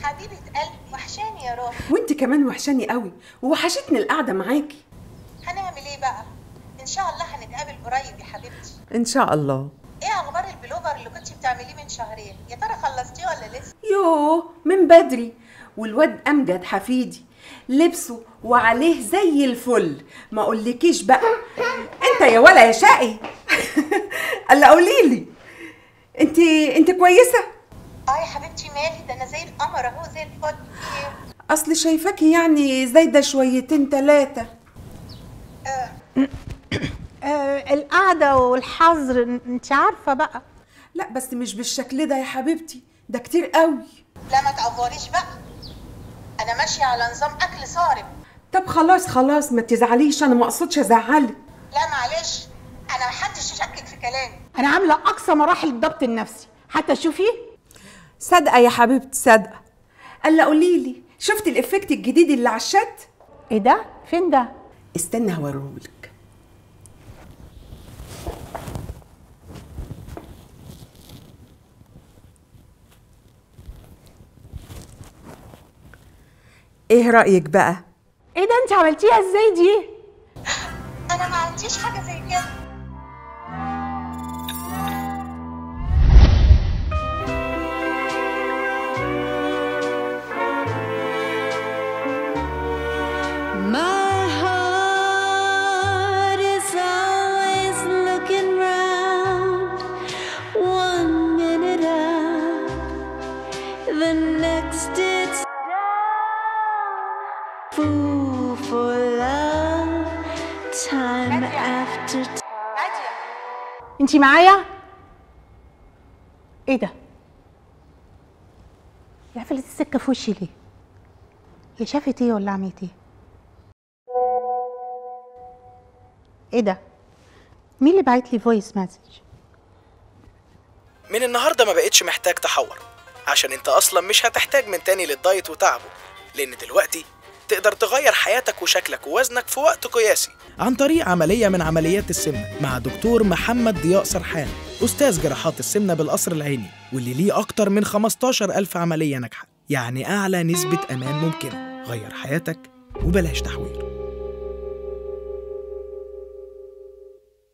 حبيبة قلبي وحشاني يا روح وانت كمان وحشاني قوي ووحشتني القعده معاكي هنعمل ايه بقى ان شاء الله هنتقابل قريب يا حبيبتي ان شاء الله ايه اخبار البلوفر اللي كنت بتعمليه من شهرين يا ترى خلصتيه ولا لسه يوه من بدري والواد امجد حفيدي لبسه وعليه زي الفل ما اقولكيش بقى انت يا ولا يا شقي الا قوليلي انت انت كويسه اه يا حبيبتي مالي ده انا زي القمر اهو زي الفل في ايه اصل شايفاكي يعني زايده شويتين تلاتة آه القعدة والحظر انت عارفة بقى لا بس مش بالشكل ده يا حبيبتي ده كتير قوي لا ما تقفريش بقى انا ماشيه على نظام اكل صارم طب خلاص خلاص ما تزعليش انا ما اقصدش ازعلك لا معلش انا محدش يشكك في كلامي انا عاملة اقصى مراحل الضبط النفسي حتى شوفي صادقه يا حبيبتي صادقه الا قوليلي شفت الافكت الجديد اللي على الشات ايه ده فين ده استنى هوريهولك ايه رايك بقى ايه ده انت عملتيها ازاي دي انا ما عنديش حاجه زي كده My heart is always looking round, one minute up, the next it's down. Fool for love, time after time. انت معايا ايه ده يا قفلت السكة في وشي ليه هي شافت ايه ولا عملت ايه ايه ده مين اللي بعت لي فويس مسج من النهارده ما بقتش محتاج تحور عشان انت اصلا مش هتحتاج من تاني للدايت وتعبه لان دلوقتي تقدر تغير حياتك وشكلك ووزنك في وقت قياسي عن طريق عملية من عمليات السمنة مع دكتور محمد ضياء سرحان أستاذ جراحات السمنة بالقصر العيني واللي ليه أكتر من 15 ألف عملية ناجحة يعني أعلى نسبة أمان ممكنة غير حياتك وبلاش تحوير